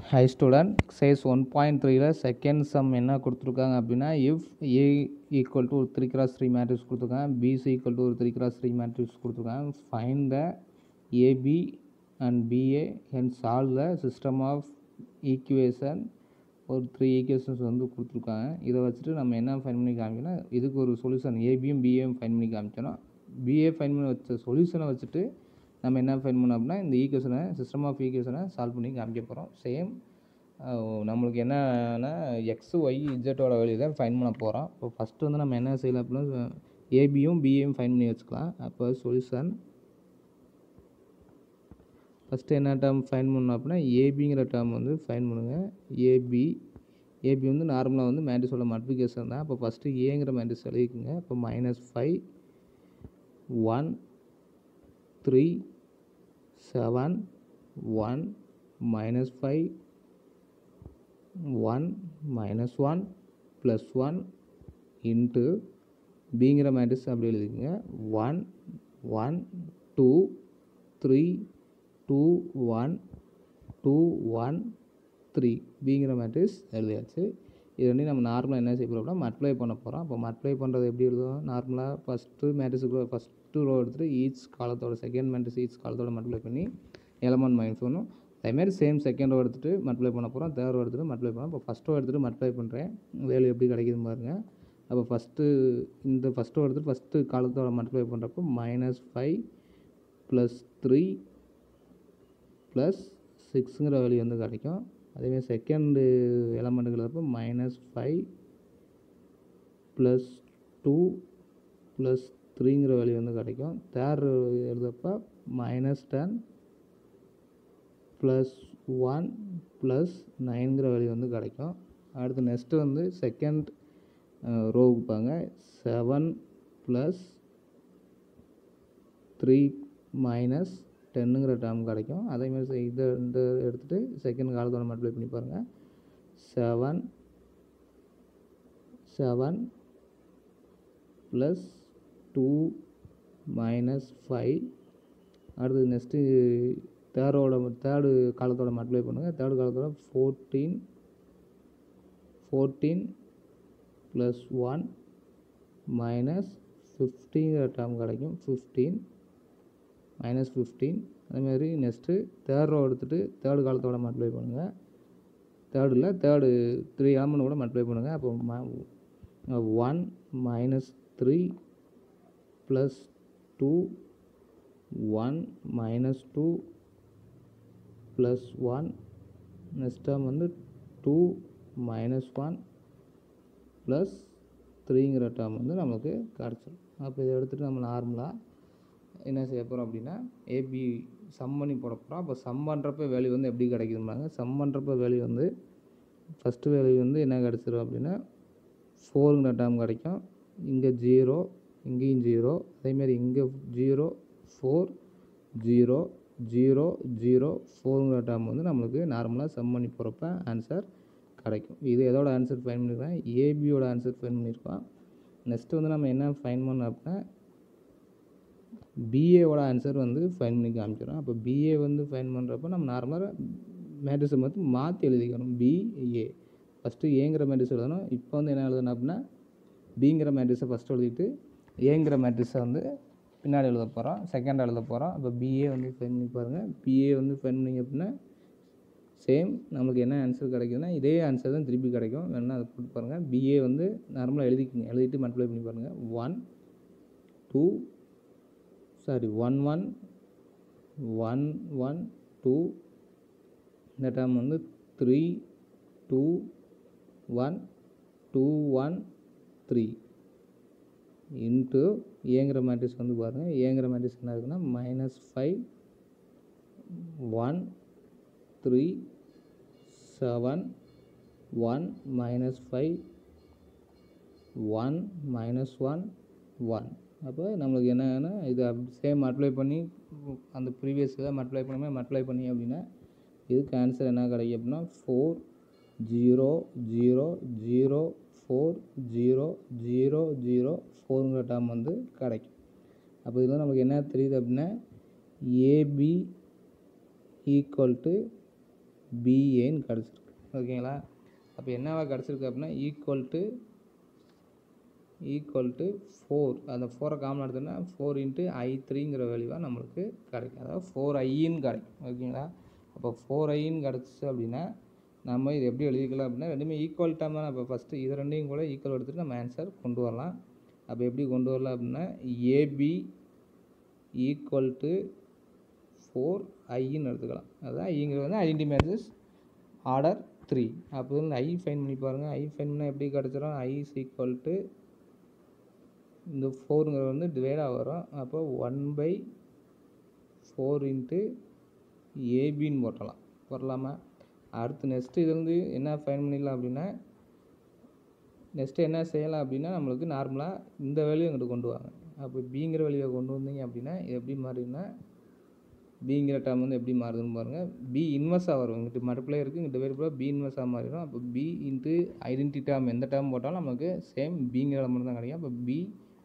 high student exercise one point த்ரீல second sum என்ன கொடுத்துருக்காங்க அப்படின்னா இஃப் ஏ ஈக்குவல் டு ஒரு த்ரீ கிராஸ் த்ரீ மேட்ரிக்ஸ் கொடுத்துருக்காங்க பிசி ஈக்குவல் டு ஒரு த்ரீ கிராஸ் த்ரீ மேட்ரிக்ஸ் கொடுத்துருக்காங்க find the AB and BA and solve the system of equation ஒரு three equations வந்து கொடுத்துருக்காங்க இதை வச்சுட்டு நம்ம என்ன ஃபைன் பண்ணி காமிக்கணும் இதுக்கு ஒரு சொல்யூஷன் ஏபியும் பிஏயும் ஃபைன் பண்ணி காமிக்கணும் பிஏ ஃபைன் பண்ணி வச்ச சொல்யூஷனை வச்சுட்டு நம்ம என்ன ஃபைன் பண்ணோம் அப்படின்னா இந்த ஈக்குவேஷனை சிஸ்டம் ஆஃப் ஈக்குவேஷனை சால்வ் பண்ணி காமிக்க போகிறோம் சேம் நம்மளுக்கு என்னன்னா எக்ஸ் ஒய் இஜெட்டோட வேல்யூ தான் ஃபைன் பண்ண போகிறோம் இப்போ ஃபஸ்ட்டு வந்து நம்ம என்ன செய்யலாம் அப்படின்னா ஏபியும் பிஏயும் ஃபைன் பண்ணி வச்சுக்கலாம் அப்போ சொல்யூஷன் ஃபஸ்ட்டு என்ன டேர்ம் ஃபைன் பண்ணணும் அப்படின்னா ஏபிங்கிற டேர்ம் வந்து ஃபைன் பண்ணுங்கள் ஏபி ஏபி வந்து நார்மலாக வந்து மேட்ரிஸோட மல்டிபிகேஷன் தான் அப்போ ஃபஸ்ட்டு ஏங்கிற மேட்ரிக்ஸ் எழுதிக்குங்க இப்போ minus five one three seven one minus five one minus one plus one into பிங்கிற மேட்ரிக்ஸ் அப்படி எழுதிக்கங்க one one two three two one two one three பிங்கிற மேட்ரிக்ஸ் எழுதியாச்சு இது ரெண்டையும் நம்ம நார்மலாக என்ன செய்ய போகிறோம் அப்படின்னா மல்டிப்ளை பண்ண போகிறோம் அப்போ மல்டிப்ளை பண்ணுறது எப்படி எழுதுவோம் நார்மலாக ஃபஸ்ட்டு மேட்ரிக்ஸுக்கு ஃபஸ்ட்டு ரோ எடுத்துகிட்டு ஈச் காலத்தோட செகண்ட் மேட்ரிக்ஸ் ஈச் காலத்தோட மல்டிப்ளை பண்ணி எலமெண்ட் மைனஸ் ஒன்றும் அதேமாதிரி சேம் செகண்ட் ரோ எடுத்துகிட்டு மல்டிப்ளை பண்ண போகிறோம் தேர்ட் ரோ எடுத்துகிட்டு மல்டிப்ளை பண்ணோம் இப்போ ஃபஸ்ட் ரோ எடுத்துகிட்டு மல்டிப்ளை பண்ணுறேன் வேல்யூ எப்படி கிடைக்குதுன்னு பாருங்கள் அப்போ ஃபஸ்ட்டு இந்த ஃபஸ்ட் ரோ எடுத்துகிட்டு ஃபஸ்ட்டு காலத்தோட மல்டிப்ளை பண்ணுறப்போ minus five plus three plus சிக்ஸுங்கிற வேல்யூ வந்து கிடைக்கும் அதேமாதிரி செகண்டு எலமெண்ட்டுங்கிறப்ப minus five plus two plus த்ரீங்கிற வேல்யூ வந்து கிடைக்கும் தேர்ட் எழுதப்போ minus ten plus one plus நைன்கிற வேல்யூ வந்து கிடைக்கும் அடுத்து நெக்ஸ்ட்டு வந்து செகண்ட் ரோவுக்கு பாங்க செவன் ப்ளஸ் த்ரீ மைனஸ் டென்னுங்கிற டேர்ம் கிடைக்கும் அதேமாதிரி இதை இந்த எடுத்துகிட்டு செகண்ட் காலத்தோட மல்டிப்ளை பண்ணி பாருங்கள் seven seven plus two minus five அடுத்தது நெக்ஸ்ட்டு தேர்டோட தேர்டு காலத்தோட மல்டிப்ளை பண்ணுங்கள் தேர்டு காலத்தோட fourteen fourteen plus one minus ஃபிஃப்டிங்கிற டேர்ம் கிடைக்கும் ஃபிஃப்டீன் மைனஸ் ஃபிஃப்டீன் அதேமாதிரி நெக்ஸ்ட்டு தேர்ட் ரோ எடுத்துகிட்டு தேர்டு காலத்தோட மல்டிப்ளை பண்ணுங்கள் தேர்டில் தேர்டு த்ரீ எலமெண்ட் கூட மல்டிப்ளை பண்ணுங்கள் அப்போ one minus three plus two one minus two plus one next term வந்து டூ மைனஸ் ஒன் ப்ளஸ் த்ரீங்கிற டேர்ம் வந்து நமக்கு கிடச்சிடும் அப்போ இதை எடுத்துகிட்டு நம்ம நார்மலாக என்ன செய்ய போகிறோம் அப்படின்னா ஏபி சம் பண்ணி போட போகிறோம் அப்போ சம் பண்ணுறப்ப வேல்யூ வந்து எப்படி கிடைக்குதும்பாங்க சம் பண்ணுறப்ப வேல்யூ வந்து ஃபஸ்ட்டு வேல்யூ வந்து என்ன கிடச்சிரும் அப்படின்னா ஃபோருங்கிற டேர்ம் கிடைக்கும் இங்கே ஜீரோ இங்கேயும் ஜீரோ அதேமாரி இங்கே zero four zero zero zero ஃபோருங்கிற டேர்ம் வந்து நம்மளுக்கு நார்மலாக சம் பண்ணி போகிறப்ப ஆன்சர் கிடைக்கும் இது எதோட ஆன்சர் ஃபைன் பண்ணியிருக்கோம் ஏபியோட ஆன்சர் ஃபைன் பண்ணியிருக்கோம் நெக்ஸ்ட்டு வந்து நம்ம என்ன ஃபைன் பண்ணோம் அப்படின்னா பிஏவோட ஆன்சர் வந்து ஃபைன் பண்ணி காமிக்கிறோம் அப்போ பிஏ வந்து ஃபைன் பண்ணுறப்ப நம்ம நார்மலாக மேட்ரிக்ஸை வந்து மாற்றி எழுதிக்கணும் பிஏ ஃபஸ்ட்டு ஏங்கிற மேட்ரிக்ஸ் எழுதணும் இப்போ வந்து என்ன எழுதணும் அப்படின்னா பிங்கிற மேட்ரிக்ஸை ஃபஸ்ட்டு எழுதிட்டு ஏங்கிற மேட்ரிக்ஸை வந்து பின்னாடி எழுத போகிறோம் செகண்ட் எழுத போகிறோம் அப்போ பிஏ வந்து ஃபைன் பண்ணி பாருங்கள் பிஏ வந்து ஃபைன் பண்ணிங்க அப்படின்னா சேம் நம்மளுக்கு என்ன ஆன்சர் கிடைக்குதுன்னா இதே ஆன்சர் தான் திருப்பி கிடைக்கும் வேணால் அதை போட்டு பாருங்கள் பிஏ வந்து நார்மலாக எழுதிக்கிங்க எழுதிட்டு மல்டிப்ளை பண்ணி பாருங்கள் one two sorry one one one one two இந்த டேர்ம் வந்து three two one two one three into ஏங்கிற மேட்ரிக்ஸ் வந்து பாருங்கள் ஏங்கிற மேட்ரிக்ஸ் என்ன இருக்குன்னா minus five one three seven one minus five one minus one one அப்போ நம்மளுக்கு என்னன்னா இது சேம் அப்ளை பண்ணி அந்த ப்ரீவியஸ் இதை மல்டிப்ளை பண்ணுமே மல்டிப்ளை பண்ணி அப்படின்னா இதுக்கு ஆன்சர் என்ன கிடைக்கும் அப்படின்னா four zero zero zero four zero zero zero ஃபோருங்கிற டேர்ம் வந்து கிடைக்கும் அப்போ இதில் நமக்கு என்ன தெரியுது அப்படின்னா ஏபி ஈக்குவல் டு பிஏன்னு கிடச்சிருக்கு ஓகேங்களா அப்போ என்னவா கிடச்சிருக்கு அப்படின்னா equal to equal to four அந்த ஃபோரை காமன் எடுத்தோம்னா ஃபோர் இன்ட்டு ஐ த்ரீங்கிற வேல்யூவாக நம்மளுக்கு கிடைக்கும் அதாவது ஃபோர் ஐன்னு கிடைக்கும் ஓகேங்களா அப்போ ஃபோர் ஐன்னு கிடச்சிச்சு அப்படின்னா நம்ம இது எப்படி எழுதிக்கலாம் அப்படின்னா ரெண்டுமே ஈக்குவல் டைம் தான் அப்போ ஃபஸ்ட்டு இது ரெண்டையும் கூட ஈக்குவல் எடுத்துகிட்டு நம்ம ஆன்சர் கொண்டு வரலாம் அப்போ எப்படி கொண்டு வரலாம் அப்படின்னா ஏபி ஈக்குவல் டு ஃபோர் ஐன்னு எடுத்துக்கலாம் அதுதான் ஐங்கிறது வந்து ஐடென்டி மேட்சஸ் ஆர்டர் த்ரீ அப்போ வந்து ஐ ஃபைன் பண்ணி பாருங்கள் ஐ ஃபைன் பண்ணால் எப்படி கிடச்சிரும் ஐ இஸ் ஈக்குவல் டு இந்த ஃபோருங்கிறது வந்து டிவைடாக வரும் அப்போ ஒன் பை ஃபோர் இன்ட்டு ஏபின்னு போட்டலாம் போடலாமா அடுத்து நெக்ஸ்ட்டு இது வந்து என்ன ஃபைன் பண்ணிடலாம் அப்படின்னா நெக்ஸ்ட்டு என்ன செய்யலாம் அப்படின்னா நம்மளுக்கு நார்மலாக இந்த வேல்யூ இங்கிட்டு கொண்டு வாங்க அப்போ பிங்கிற வேல்யூவை கொண்டு வந்தீங்க அப்படின்னா இது எப்படி மாறிடும்னா பிங்கிற டேர்ம் வந்து எப்படி மாறுதுன்னு பாருங்கள் பி இன்வெர்ஸாக வரும் இங்கிட்டு மல்டிப்ளை இருக்குது இங்கிட்டு டிவைட் பண்ணால் பி இன்வெர்ஸாக மாறிடும் அப்போ பி இன்ட்டு ஐடென்டி டேர்ம் எந்த டேர்ம் போட்டாலும் நமக்கு சேம் பிங்கிற மட்டும் தான் கிடைக்கும் அப்போ பி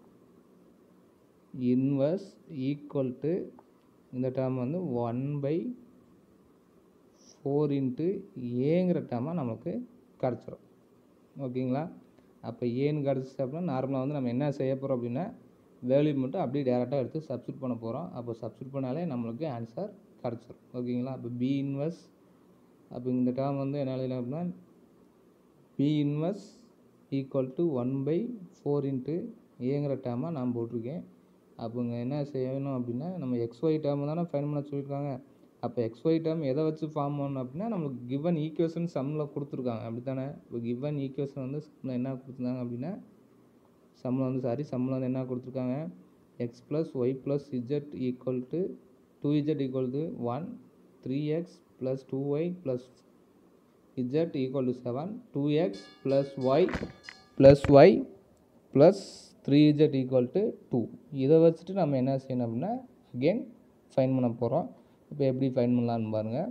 இன்வெர்ஸ் ஈக்குவல் டு இந்த டேர்ம் வந்து ஒன் பை ஃபோர் இன்ட்டு ஏங்கிற டேர்மாக நமக்கு கிடச்சிரும் ஓகேங்களா அப்போ ஏன்னு கிடச்சிச்சு அப்படின்னா நார்மலாக வந்து நம்ம என்ன செய்ய போகிறோம் அப்படின்னா வேல்யூ மட்டும் அப்படியே டேரெக்டாக எடுத்து சப்ஸ்டியூட் பண்ண போகிறோம் அப்போ சப்ஸ்டியூட் பண்ணாலே நம்மளுக்கு ஆன்சர் கிடச்சிரும் ஓகேங்களா அப்போ பி இன்வெர்ஸ் அப்போ இந்த டேர்ம் வந்து என்ன எழுதலாம் அப்படின்னா B inverse equal to one by four into ஏங்கிற டேர்மாக நான் போட்டிருக்கேன் அப்போ இங்கே என்ன செய்யணும் அப்படின்னா நம்ம எக்ஸ்ஒய் டேர்ம் தானே ஃபைன் பண்ண சொல்லியிருக்காங்க அப்போ எக்ஸ்ஒய் டேர்ம் எதை வச்சு ஃபார்ம் பண்ணணும் அப்படின்னா நம்மளுக்கு கிவன் ஈக்குவேஷன் சம்மில் கொடுத்துருக்காங்க அப்படி தானே இப்போ கிவன் ஈக்குவேஷன் வந்து சம்மில் என்ன கொடுத்துருந்தாங்க அப்படின்னா சம்மில் வந்து சாரி சம்மில் வந்து என்ன கொடுத்துருக்காங்க X plus Y plus Z equal to two Z equal to one three X plus two Y plus Z equal to seven two X plus Y plus Y plus three Z equal to two இதை வச்சுட்டு நம்ம என்ன செய்யணும் அப்படின்னா again fine பண்ண போகிறோம் இப்போ எப்படி ஃபைன் பண்ணலான்னு பாருங்கள்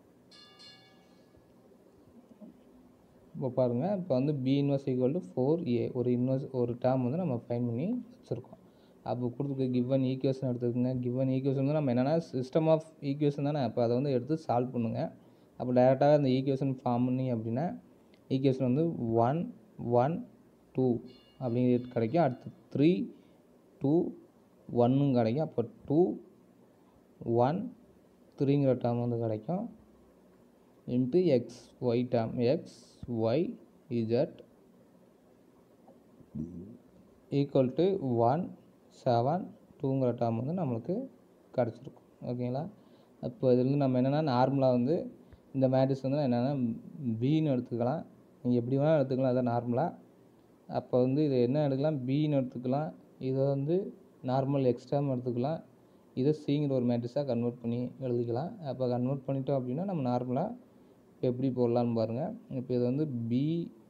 இப்போ பாருங்கள் இப்போ வந்து B inverse equal to four A ஒரு இன்வெர்ஸ் ஒரு டேர்ம் வந்து நம்ம ஃபைன் பண்ணி வச்சுருக்கோம் அப்போ கொடுத்துருக்க கிவன் ஈக்குவேஷன் எடுத்துக்கோங்க கிவன் ஈக்குவேஷன் வந்து நம்ம என்னென்னா சிஸ்டம் ஆஃப் ஈக்குவேஷன் தானே அப்போ அதை வந்து எடுத்து சால்வ் பண்ணுங்கள் அப்போ டேரெக்டாக அந்த ஈக்குவேஷன் ஃபார்ம் பண்ணி அப்படின்னா ஈக்குவேஷன் வந்து ஒன் ஒன் டூ அப்படிங்கிறது கிடைக்கும் அடுத்து த்ரீ டூ ஒன்னும் கிடைக்கும் அப்போ டூ ஒன் த்ரீங்கிற டேர்ம் வந்து கிடைக்கும் into X Y term X Y Z equal to one seven டூங்கிற டேர்ம் வந்து நம்மளுக்கு கிடச்சிருக்கும் ஓகேங்களா அப்போ இதுலேருந்து நம்ம என்னென்னா நார்மலாக வந்து இந்த மேட்ரிக்ஸ் வந்து என்னென்னா பின்னு எடுத்துக்கலாம் நீங்கள் எப்படி வேணால் எடுத்துக்கலாம் அதான் நார்மலாக அப்போ வந்து இது என்ன எடுக்கலாம் பின்னு எடுத்துக்கலாம் இதை வந்து நார்மல் எக்ஸ்ட்ராம் எடுத்துக்கலாம் இதை சிங்கிற ஒரு மேட்ரிக்ஸாக கன்வெர்ட் பண்ணி எழுதிக்கலாம் அப்போ கன்வெர்ட் பண்ணிட்டோம் அப்படின்னா நம்ம நார்மலாக இப்போ எப்படி போடலான்னு பாருங்கள் இப்போ இது வந்து B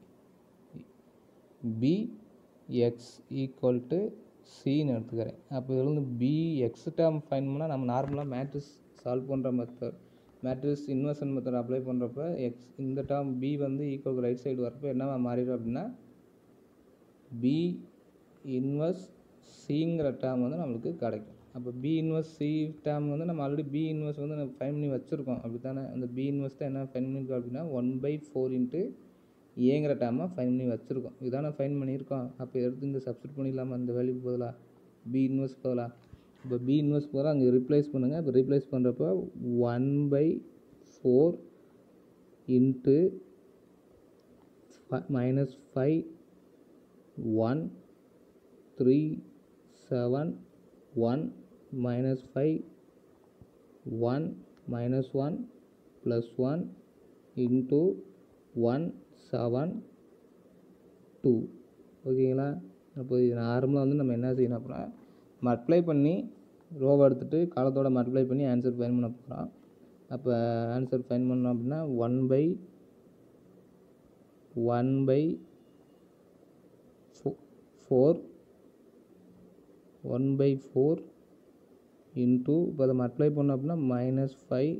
B X equal to சின்னு எடுத்துக்கிறேன் அப்போ இதில் வந்து பி எக்ஸ் டேர்ம் ஃபைன் பண்ணால் நம்ம நார்மலாக மேட்ரிக்ஸ் சால்வ் பண்ணுற method matrix inversion method apply பண்ணுறப்ப எக்ஸ் இந்த டேர்ம் பி வந்து ஈக்குவல் ரைட் சைடு வரப்போ என்னவா மாறிடும் அப்படின்னா பி இன்வெர்ஸ் சிங்கிற டேர்ம் வந்து நம்மளுக்கு கிடைக்கும் அப்போ பி இன்வெர்ஸ் சி டேர்ம் வந்து நம்ம ஆல்ரெடி பி இன்வெர்ஸ் வந்து நம்ம ஃபைன் பண்ணி வச்சுருக்கோம் அப்படி தானே அந்த பி இன்வெர்ஸ் தான் என்ன ஃபைன் பண்ணியிருக்கோம் அப்படின்னா ஒன் பை ஃபோர் இன்ட்டு ஏங்கிற டேர்மாக ஃபைன் பண்ணி வச்சுருக்கோம் இதானே ஃபைன் பண்ணியிருக்கோம் அப்போ எடுத்து இங்கே சப்ஸ்டியூட் பண்ணிடலாமா அந்த வேல்யூக்கு பதிலாக பி இன்வெர்ஸ் பதிலாக இப்போ பி இன்வெர்ஸ் பதிலாக அங்கே ரிப்ளேஸ் பண்ணுங்கள் இப்போ ரிப்ளேஸ் பண்ணுறப்போ one by four into minus five one three seven one minus five one minus one plus one into one seven two ஓகேங்களா அப்போ இது நார்மலாக வந்து நம்ம என்ன செய்யணும் அப்படின்னா மல்டிப்ளை பண்ணி ரோவை எடுத்துகிட்டு காலத்தோட மல்டிப்ளை பண்ணி ஆன்சர் ஃபைன் பண்ண போகிறோம் அப்போ ஆன்சர் ஃபைன் பண்ணோம் அப்படின்னா one by one by four one by four into இப்போ அதை மல்டிப்ளை பண்ணோம் அப்படின்னா minus five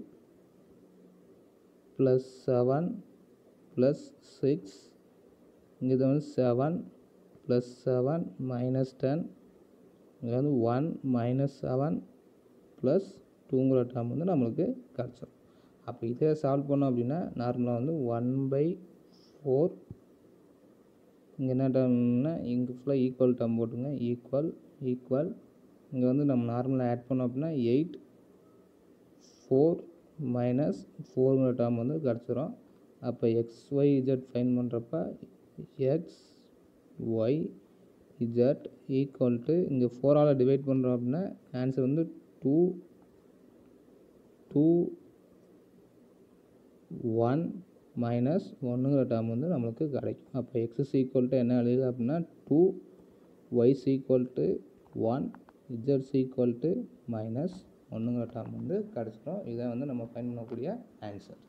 plus seven plus six இங்கே இது வந்து seven plus seven minus ten இங்கே வந்து ஒன் மைனஸ் செவன் ப்ளஸ் டூங்கிற டேர்ம் வந்து நம்மளுக்கு கிடச்சிடும் அப்போ இதை சால்வ் பண்ணோம் அப்படின்னா நார்மலாக வந்து ஒன் பை ஃபோர் இங்கே என்ன டேர்ம்னா இங்கே ஃபுல்லாக ஈக்குவல் டேர்ம் போட்டுங்க ஈக்குவல் ஈக்குவல் இங்கே வந்து நம்ம நார்மலாக ஆட் பண்ணோம் அப்படின்னா எயிட் ஃபோர் மைனஸ் ஃபோருங்கிற டேர்ம் வந்து கிடச்சிரும் அப்போ எக்ஸ் ஒய் இஜெட் ஃபைன் பண்ணுறப்ப X Y Z equal to இங்கே ஃபோரால் டிவைட் பண்ணுறோம் அப்படின்னா ஆன்சர் வந்து டூ டூ ஒன் மைனஸ் ஒன்றுங்கிற டேர்ம் வந்து நம்மளுக்கு கிடைக்கும் அப்போ எக்ஸ் ஈக்குவல் டு என்ன எழுதுது அப்படின்னா two Y is equal to one Z is equal to minus ஒன்றுங்கிற டேர்ம் வந்து கிடச்சிடும் இதை வந்து நம்ம ஃபைன் பண்ணக்கூடிய ஆன்சர்